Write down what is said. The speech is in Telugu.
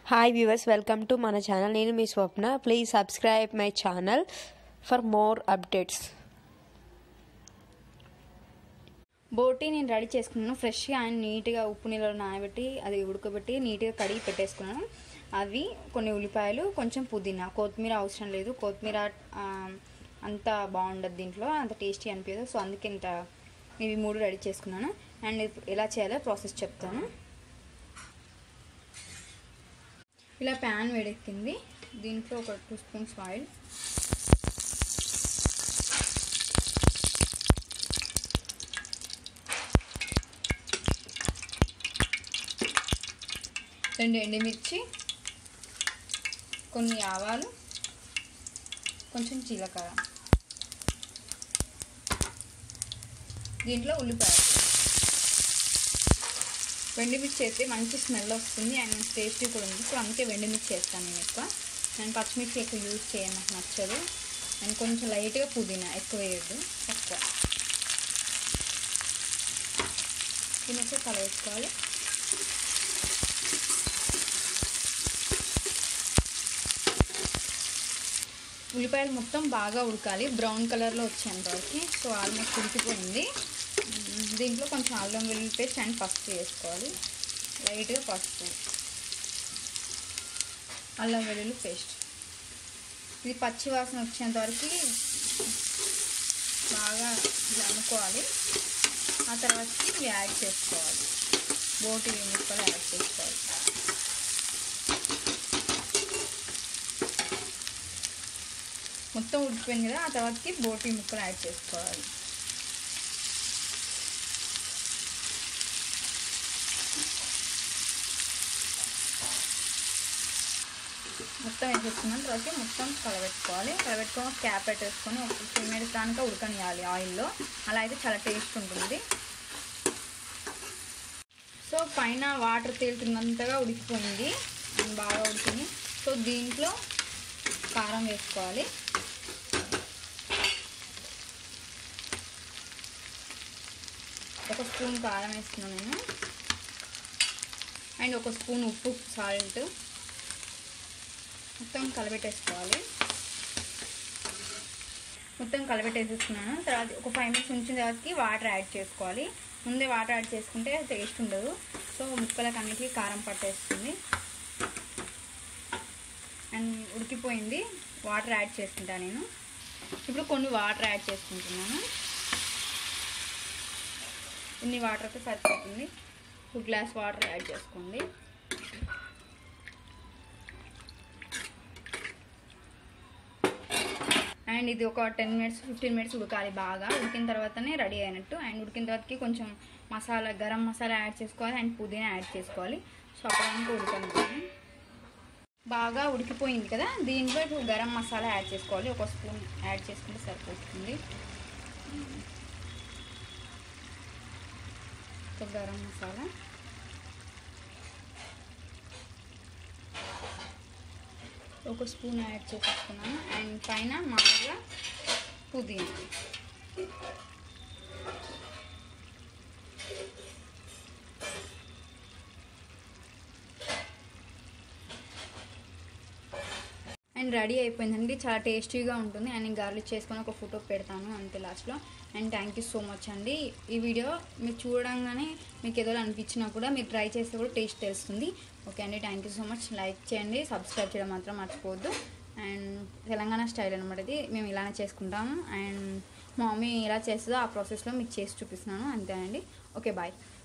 హాయ్ వ్యూవర్స్ వెల్కమ్ టు మన ఛానల్ నేను మీ Swapna please subscribe my channel for more updates బోటి నేను రెడీ చేసుకున్నాను ఫ్రెష్గా అండ్ నీట్గా ఉప్పు నీళ్ళలో నానబెట్టి అది ఉడకబెట్టి నీట్గా కడిగి పెట్టేసుకున్నాను అవి కొన్ని ఉల్లిపాయలు కొంచెం పుదీనా కొత్తిమీర అవసరం లేదు కొత్తిమీర ఆ, అంత బాగుండదు దీంట్లో అంత టేస్టీ అనిపించదు సో అందుకే ఇంత ఇవి మూడు రెడీ చేసుకున్నాను అండ్ ఇప్పుడు ఎలా చేయాలో ప్రాసెస్ చెప్తాను ఇలా ప్యాన్ వేడెక్కింది దీంట్లో ఒక టూ స్పూన్స్ ఆయిల్ రెండు ఎండుమిర్చి కొన్ని ఆవాలు కొంచెం జీలకర్ర దీంట్లో ఉల్లిపాయ వెండిమిర్చి అయితే మంచి స్మెల్ వస్తుంది అండ్ టేస్టీ కూడా ఉంది సో అందుకే వెండిమిర్చి వేస్తాను నేను ఎక్కువ నేను పచ్చిమిర్చి ఎక్కువ యూజ్ చేయను నాకు నచ్చదు అండ్ కొంచెం లైట్గా పుదీనా ఎక్కువ వేయద్దు ఎక్కువ దీనికి కల వేసుకోవాలి ఉల్లిపాయలు మొత్తం బాగా ఉడకాలి బ్రౌన్ కలర్లో వచ్చేంత వరకు సో ఆల్మోస్ట్ ఉడికిపోయింది మ్మ్. దీంట్లో కొంచెం అల్లం వెల్లుల్లి పేస్ట్ అండ్ పసుపు వేసుకోవాలి లైట్గా పసుపు అల్లం వెల్లుల్లి పేస్ట్ ఇది పచ్చి వాసన వచ్చేంత వరకు బాగా ఇలా అనుకోవాలి ఆ తర్వాతకి ఇవి యాడ్ చేసుకోవాలి బోటి ముక్కలు యాడ్ చేసుకోవాలి మొత్తం ఉడికిపోయింది కదా ఆ తర్వాతకి బోటి ముక్కలు యాడ్ చేసుకోవాలి మొత్తం వేసేసుకున్నాం తర్వాత మొత్తం కలబెట్టుకోవాలి కలబెట్టుకొని క్యాప్ పెట్టేసుకొని ఒక టూ మినిట్స్ దానికా ఉడకనియాలి ఆయిల్లో అలా అయితే చాలా టేస్ట్ ఉంటుంది సో పైన వాటర్ తేలుతున్నంతగా ఉడికిపోయింది అండ్ బాగా ఉడికింది సో దీంట్లో కారం వేసుకోవాలి ఒక స్పూన్ కారం వేస్తున్నాను నేను అండ్ ఒక స్పూన్ ఉప్పు సాల్ట్ మొత్తం కలబెట్టేసుకోవాలి మొత్తం కలబెట్టేసేసుకున్నాను తర్వాత ఒక ఫైవ్ మినిట్స్ ఉంచిన తర్వాతకి వాటర్ యాడ్ చేసుకోవాలి ముందే వాటర్ యాడ్ చేసుకుంటే టేస్ట్ ఉండదు సో ముక్కలకు అన్నిటికీ కారం పట్టేస్తుంది అండ్ ఉడికిపోయింది వాటర్ యాడ్ చేసుకుంటాను నేను ఇప్పుడు కొన్ని వాటర్ యాడ్ చేసుకుంటున్నాను ఇన్ని వాటర్తో సరిపోతుంది ఒక గ్లాస్ వాటర్ యాడ్ చేసుకోండి అండ్ ఇది ఒక టెన్ మినిట్స్ ఫిఫ్టీన్ మినిట్స్ ఉడకాలి బాగా ఉడికిన తర్వాతనే రెడీ అయినట్టు అండ్ ఉడికిన తర్వాతకి కొంచెం మసాలా గరం మసాలా యాడ్ చేసుకోవాలి అండ్ పుదీనా యాడ్ చేసుకోవాలి సో అప్పటిదాకా ఉడకనివ్వాలి బాగా ఉడికిపోయింది కదా దీంట్లో ఇప్పుడు గరం మసాలా యాడ్ చేసుకోవాలి ఒక స్పూన్ యాడ్ చేసుకుంటే సరిపోతుంది ఒక గరం మసాలా ఒక స్పూన్ యాడ్ చేసేసుకున్నాను అండ్ పైన మామూలుగా పుదీనా అండ్ రెడీ అయిపోయిందండి చాలా టేస్టీగా ఉంటుంది అండ్ నేను గార్లిక్ చేసుకొని ఒక ఫోటో పెడతాను అంతే లాస్ట్లో and thank you so much అండి ఈ వీడియో మీరు చూడంగానే మీకు ఏదో అనిపించినా కూడా మీరు ట్రై చేస్తే కూడా టేస్ట్ తెలుస్తుంది ఓకే అండి thank you so much like చేయండి సబ్స్క్రైబ్ చేయడం మాత్రం మర్చిపోవద్దు అండ్ తెలంగాణ స్టైల్ అనమాట ఇది మేము ఇలానే చేసుకుంటాము అండ్ మా మమ్మీ ఎలా చేస్తుందో ఆ ప్రాసెస్లో మీకు చేసి చూపిస్తున్నాను అంతేనండి ఓకే బాయ్